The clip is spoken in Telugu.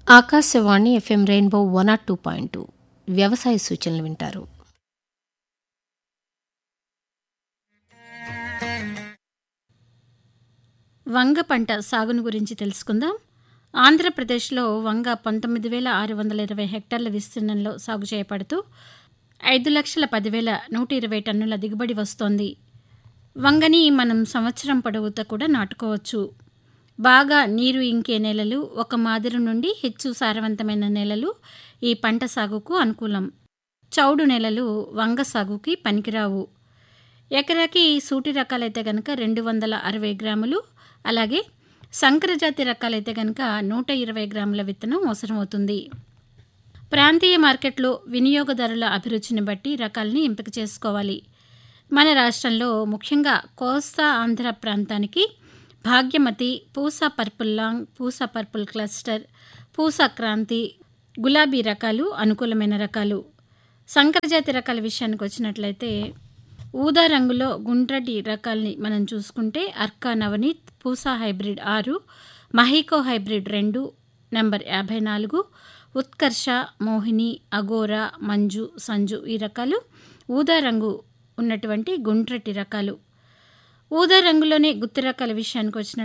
Akashvani FM rainbow one nought two point two వ్యవసాయ సూచనలు వింటారు వంగ పంట సాగును గురించి తెలుసుకుందాం ఆంధ్రప్రదేశ్లో వంగ పంతొమ్మిది వేల ఆరు వందల ఇరవై హెక్టార్ల విస్తీర్ణంలో సాగు చేయబడుతూ ఐదు లక్షల పదివేల నూట ఇరవై టన్నుల దిగుబడి వస్తోంది వంగని మనం సంవత్సరం పొడవుతో కూడా నాటుకోవచ్చు బాగా నీరు ఇంకే నేలలు ఒక మాదిరి నుండి హెచ్చు సారవంతమైన నేలలు ఈ పంట సాగుకు అనుకూలం చౌడు నేలలు వంగ సాగుకి పనికిరావు ఎకరాకి సూటి రకాలైతే కనుక రెండు వందల అరవై గ్రాములు అలాగే సంకరజాతి రకాలైతే కనుక నూట ఇరవై గ్రాముల విత్తనం అవసరమవుతుంది ప్రాంతీయ మార్కెట్లో వినియోగదారుల అభిరుచిని బట్టి రకాలని ఎంపిక చేసుకోవాలి మన రాష్ట్రంలో ముఖ్యంగా కోస్తా ఆంధ్ర ప్రాంతానికి Bhagyamati Pusa purple long Pusa purple cluster Pusa Kranti గులాబీ రకాలు అనుకూలమైన రకాలు సంకరజాతి రకాల విషయానికి వచ్చినట్లయితే ఊదా రంగులో గుండ్రటి రకాల్ని మనం చూసుకుంటే అర్కా నవనీత్ పూసా హైబ్రిడ్ ఆరు మహికో హైబ్రిడ్ రెండు నెంబర్ యాభై నాలుగు ఉత్కర్ష మోహిని అగోరా మంజు సంజు ఈ రకాలు ఊదా రంగు ఉన్నటువంటి గుండ్రటి రకాలు ఊదా రంగులోనే గుత్తి రకాల విషయానికి వచ్చిన